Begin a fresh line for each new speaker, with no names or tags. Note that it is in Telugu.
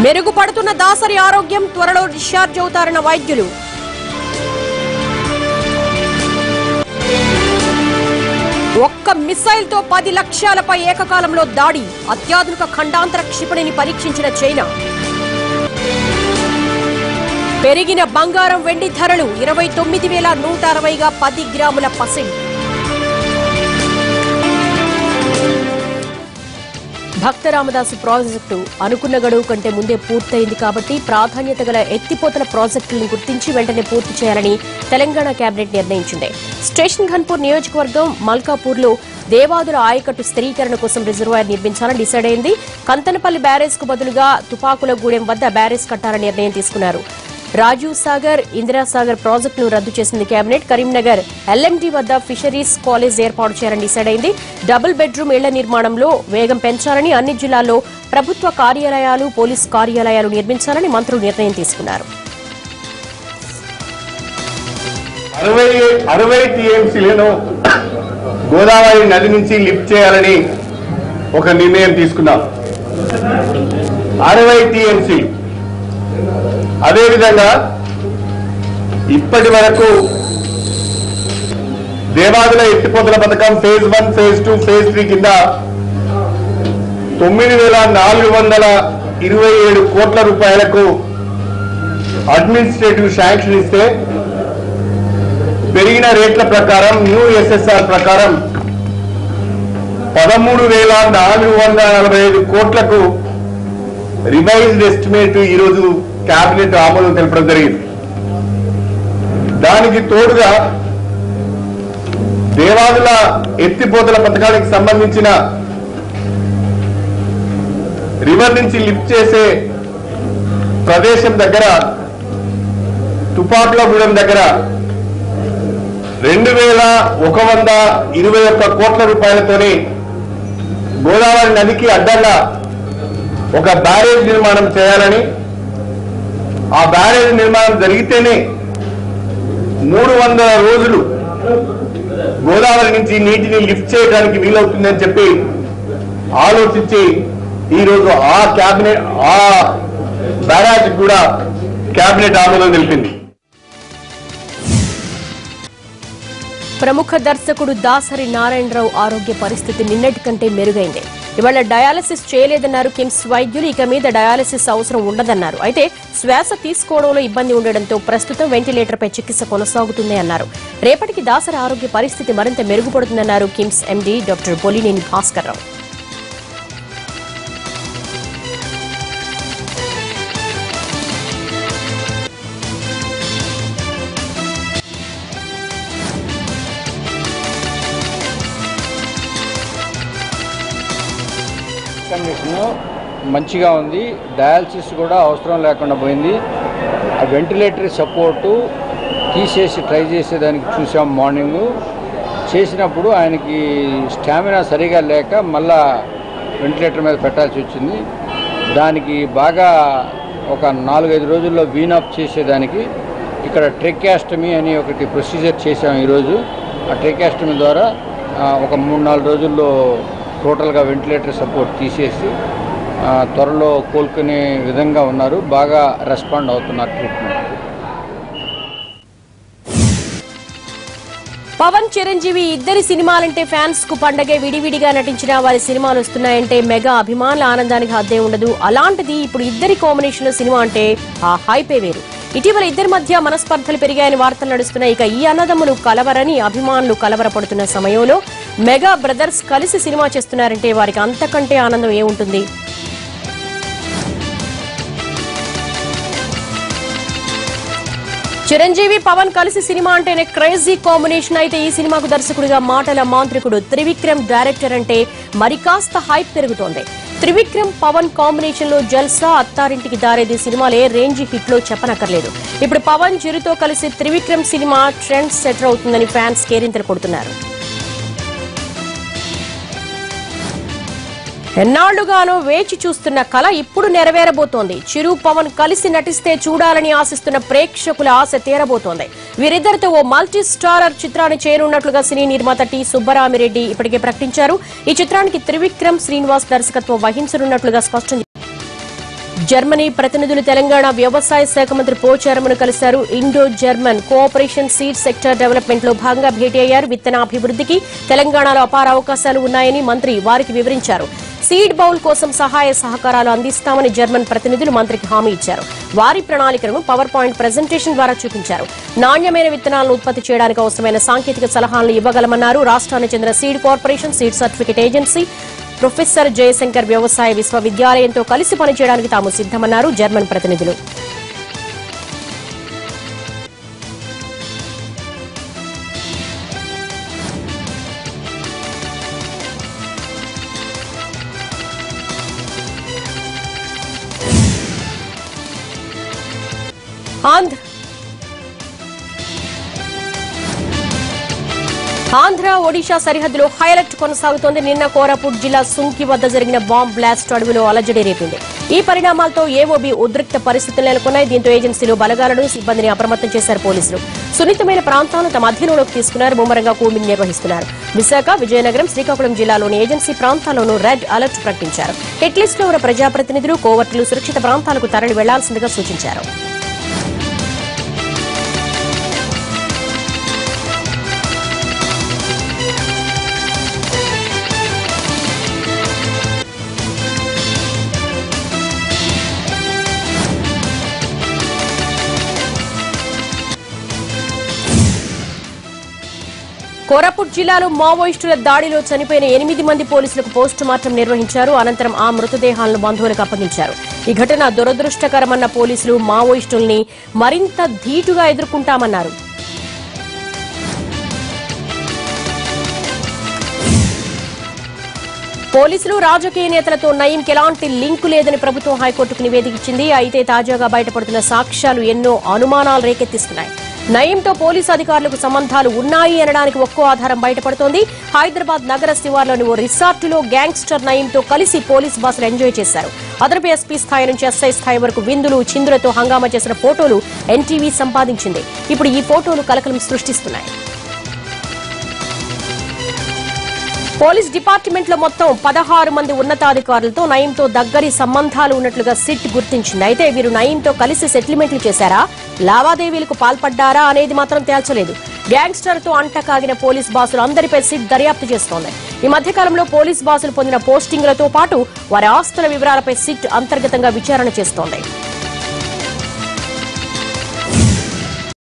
మెరుగుపడుతున్న దాసరి ఆరోగ్యం త్వరలో డిశ్చార్జ్ అవుతారన్న వైద్యులు ఒక్క మిసైల్ తో పది లక్ష్యాలపై ఏకకాలంలో దాడి అత్యాధునిక ఖండాంతర క్షిపణిని పరీక్షించిన చైనా పెరిగిన బంగారం వెండి ధరలు ఇరవై తొమ్మిది వేల నూట అరవైగా పది గ్రాముల పసిడి భక్త రామదాసు ప్రాజెక్టు అనుకున్న గడువు కంటే ముందే పూర్తయింది కాబట్టి ప్రాధాన్యత గల ఎత్తిపోతల ప్రాజెక్టులను గుర్తించి వెంటనే పూర్తి చేయాలని తెలంగాణ కేబినెట్ నిర్ణయించింది స్టేషన్ ఘన్పూర్ నియోజకవర్గం మల్కాపూర్లో దేవాదుల ఆయకట్టు స్థిరీకరణ కోసం రిజర్వాయర్ నిర్మించాలని డిసైడ్ అయింది కంతనపల్లి బ్యారేజ్ కు బదులుగా తుపాకులగూడెం వద్ద బ్యారేజ్ కట్టాలని నిర్ణయం తీసుకున్నారు రాజీవ్ సాగర్ ఇందిరాసాగర్ ప్రాజెక్టును రద్దు చేసింది కేబినెట్ కరీంనగర్ ఎల్ఎండి వద్ద ఫిషరీస్ కాలేజ్ ఏర్పాటు చేయాలని డిసైడ్ అయింది డబుల్ బెడ్రూమ్ ఇళ్ల నిర్మాణంలో వేగం పెంచాలని అన్ని జిల్లాల్లో ప్రభుత్వ కార్యాలయాలు పోలీస్ కార్యాలయాలు నిర్మించాలని మంత్రులు నిర్ణయం తీసుకున్నారు
అరవై అరవై టీఎంసీలను గోదావరి నది నుంచి లిఫ్ట్ చేయాలని ఒక నిర్ణయం తీసుకున్నాం అరవై టీఎంసీ అదేవిధంగా ఇప్పటి వరకు దేవాదుల ఎత్తిపోతల పథకం phase one phase two phase three కింద తొమ్మిది వేల నాలుగు వందల ఇరవై ఏడు కోట్ల రూపాయలకు అడ్మినిస్ట్రేటివ్ శాంక్షన్ ఇస్తే పెరిగిన రేట్ల ప్రకారం న్యూ ఎస్ఎస్ఆర్ ప్రకారం పదమూడు వేల నాలుగు వందల నలభై ఐదు కోట్లకు రివైజ్డ్ ఎస్టిమేట్ ఈరోజు కేబినెట్ ఆమోదం తెలపడం జరిగింది దానికి తోడుగా దేవాదుల ఎత్తిపోతల పథకానికి సంబంధించిన రివర్ నుంచి లిఫ్ట్ చేసే ప్రదేశం దగ్గర తుపాకులగూడెం దగ్గర రెండు వేల ఒక వంద ఇరవై ఒక్క కోట్ల రూపాయలతోని గోదావరి నదికి అడ్డంగా ఒక బ్యారేజ్ నిర్మాణం చేయాలని ఆ బ్యారేజ్ నిర్మాణం జరిగితేనే మూడు వందల రోజులు గోదావరి నుంచి నీటిని లిఫ్ట్ చేయడానికి వీలవుతుందని చెప్పి ఆలోచించి ఈరోజు ఆ క్యాబినెట్ ఆ బ్యారాజ్ కూడా క్యాబినెట్ ఆమోదం తెలిపింది
ప్రముఖ దర్శకుడు దాసరి నారాయణరావు ఆరోగ్య పరిస్థితి నిన్నటి కంటే మెరుగైంది ఇవాళ డయాలసిస్ చేయలేదన్నారు కిమ్స్ వైద్యులు ఇక మీద డయాలసిస్ అవసరం ఉండదన్నారు అయితే శ్వాస తీసుకోవడంలో ఇబ్బంది ఉండడంతో ప్రస్తుతం వెంటిలేటర్పై చికిత్స కొనసాగుతుంది అన్నారు రేపటికి దాసరి ఆరోగ్య పరిస్థితి మరింత మెరుగుపడుతుందన్నారు KIMS MD doctor Bollineni Bhaskar Rao
condition మంచిగా ఉంది డయాలసిస్ కూడా అవసరం లేకుండా పోయింది ఆ వెంటిలేటరీ సపోర్టు తీసేసి ట్రై చేసేదానికి చూసాం మార్నింగ్ చేసినప్పుడు ఆయనకి స్టామినా సరిగా లేక మళ్ళా వెంటిలేటర్ మీద పెట్టాల్సి వచ్చింది దానికి బాగా ఒక నాలుగైదు రోజుల్లో వీన్ అప్ చేసేదానికి ఇక్కడ ట్రెక్యాస్టమీ అని ఒకటి ప్రొసీజర్ చేసాం ఈరోజు ఆ ట్రెక్యాస్టమీ ద్వారా ఆ, ఒక మూడు నాలుగు రోజుల్లో టోటల్గా వెంటిలేటర్ సపోర్ట్ తీసేసి ఆ, త్వరలో కోలుకునే విధంగా ఉన్నారు బాగా రెస్పాండ్ అవుతున్నారు ట్రీట్మెంట్
పవన్ చిరంజీవి ఇద్దరి సినిమాలంటే ఫ్యాన్స్ కు పండగే విడివిడిగా నటించిన వారి సినిమాలు వస్తున్నాయంటే మెగా అభిమానుల ఆనందానికి హద్దే ఉండదు అలాంటిది ఇప్పుడు ఇద్దరి కాంబినేషన్ లో సినిమా అంటే ఆ హైపే వేరు ఇటీవల ఇద్దరి మధ్య మనస్పర్ధలు పెరిగాయని వార్తలు నడుస్తున్నాయి ఇక ఈ అన్నదమ్ములు కలవరని అభిమానులు కలవరపడుతున్న సమయంలో మెగా బ్రదర్స్ కలిసి సినిమా చేస్తున్నారంటే వారికి అంతకంటే ఆనందం ఏముంటుంది చిరంజీవి పవన్ కలిసి సినిమా అంటేనే క్రేజీ కాంబినేషన్ అయితే ఈ సినిమాకు దర్శకుడిగా మాటల మాంత్రికుడు త్రివిక్రమ్ డైరెక్టర్ అంటే మరి కాస్త హైప్ పెరుగుతోంది త్రివిక్రమ్ పవన్ కాంబినేషన్ లో జల్సా అత్తారింటికి దారేది సినిమాలే రేంజ్ హిట్ లో చెప్పనక్కర్లేదు ఇప్పుడు పవన్ చిరుతో కలిసి త్రివిక్రమ్ సినిమా ట్రెండ్ సెటర్ అవుతుందని ఫ్యాన్స్ కేరింతలు కొడుతున్నారు ఎన్నాళ్లుగానో వేచి చూస్తున్న కళ ఇప్పుడు నెరవేరబోతోంది చిరు పవన్ కలిసి నటిస్తే చూడాలని ఆశిస్తున్న ప్రేక్షకుల ఆశ తీరబోతోంది వీరిద్దరితో ఓ మల్టీ స్టారర్ చిత్రాన్ని చేరున్నట్లుగా సినీ నిర్మాత టి సుబ్బరామిరెడ్డి ఇప్పటికే ప్రకటించారు ఈ చిత్రానికి త్రివిక్రమ్ శ్రీనివాస్ దర్శకత్వం వహించనున్నట్లుగా స్పష్టం జర్మనీ ప్రతినిధులు తెలంగాణ వ్యవసాయ శాఖ మంత్రి పోచారమును కలిశారు Indo German cooperation seed sector development లో భాగంగా భేటీ అయ్యారు విత్తనాభివృద్ధికి తెలంగాణలో అపార అవకాశాలు ఉన్నాయని మంత్రి వారికి వివరించారు సీడ్ బౌల్ కోసం సహాయ సహకారాలు అందిస్తామని జర్మన్ ప్రతినిధులు మంత్రికి హామీ ఇచ్చారు వారి ప్రణాళికలను పవర్ పాయింట్ ప్రజెంటేషన్ ద్వారా చూపించారు నాణ్యమైన విత్తనాలను ఉత్పత్తి చేయడానికి అవసరమైన సాంకేతిక సలహాలను ఇవ్వగలమన్నారు రాష్ట్రానికి చెందిన seed corporation seed certificate agency professor Jayashankar వ్యవసాయ విశ్వవిద్యాలయంతో కలిసి పనిచేయడానికి తాము సిద్దమన్నారు జర్మన్ ప్రతినిధులు ఆంధ్ర ఆంధ్ర ఒడిశా సరిహద్దులో హైలైట్ కొనసాగుతోంది నిన్న కోరాపుట్ జిల్లా సుంకి వద్ద జరిగిన బాంబ్ బ్లాస్ట్ అడవిలో అలజడి రేపింది ఈ పరిణామాలతో ఏఓబి ఉద్రిక్త పరిస్థితులు నెలకొన్నాయి దీంతో ఏజెన్సీలో బలగాలను సిబ్బందిని అప్రమత్తం చేశారు పోలీసులు సున్నితమైన ప్రాంతాలను తమ అధీనంలోకి తీసుకున్నారు ముమ్మరంగా కూంబింగ్ నిర్వహిస్తున్నారు విశాఖ విజయనగరం శ్రీకాకుళం జిల్లాలోని ఏజెన్సీ ప్రాంతాల్లోనూ రెడ్ అలర్ట్ ప్రకటించారు హిట్ లో ఉన్న ప్రజాప్రతినిధులు కోవర్టులు సురక్షిత ప్రాంతాలకు తరలి వెళ్లాల్సిందిగా సూచించారు కోరాపుట్ జిల్లాలో మావోయిస్టుల దాడిలో చనిపోయిన ఎనిమిది మంది పోలీసులకు పోస్టు మార్టం నిర్వహించారు అనంతరం ఆ మృతదేహాలను బంధువులకు అప్పగించారు ఈ ఘటన దురదృష్టకరమన్న పోలీసులు మావోయిస్టుల్ని మరింత ధీటుగా ఎదుర్కొంటామన్నారు పోలీసులు రాజకీయ నేతలతో నయీంకి ఎలాంటి లింకు లేదని ప్రభుత్వం హైకోర్టుకు నివేదిక ఇచ్చింది అయితే తాజాగా బయటపడుతున్న సాక్ష్యాలు ఎన్నో అనుమానాలు రేకెత్తిస్తున్నాయి నయీంతో పోలీసు అధికారులకు సంబంధాలు ఉన్నాయి అనడానికి ఒక్కో ఆధారం బయటపడుతోంది హైదరాబాద్ నగర శివార్లోని ఓ రిసార్టులో గ్యాంగ్స్టర్ నయీంతో కలిసి పోలీస్ బాసులు ఎంజాయ్ చేశారు అదనపు ఎస్పీ స్థాయి నుంచి ఎస్ఐ స్థాయి వరకు విందులు చిందులతో హంగామా చేసిన ఫోటోలు ఎన్టీవీ సంపాదించింది ఇప్పుడు ఈ ఫోటోలు కలకలం సృష్టిస్తున్నాయి పోలీస్ డిపార్ట్మెంట్ లో మొత్తం పదహారు మంది ఉన్నతాధికారులతో నయంతో దగ్గరి సంబంధాలు ఉన్నట్లుగా సిట్ గుర్తించింది అయితే వీరు నయంతో కలిసి సెటిల్మెంట్లు చేశారా లావాదేవీలకు పాల్పడ్డారా అనేది మాత్రం తేల్చలేదు గ్యాంగ్స్టర్ తో అంటకాగిన పోలీస్ బాసులు అందరిపై సిట్ దర్యాప్తు చేస్తోంది ఈ మధ్యకాలంలో పోలీస్ బాసులు పొందిన పోస్టింగ్లతో పాటు వారి ఆస్తుల వివరాలపై సిట్ అంతర్గతంగా విచారణ చేస్తోంది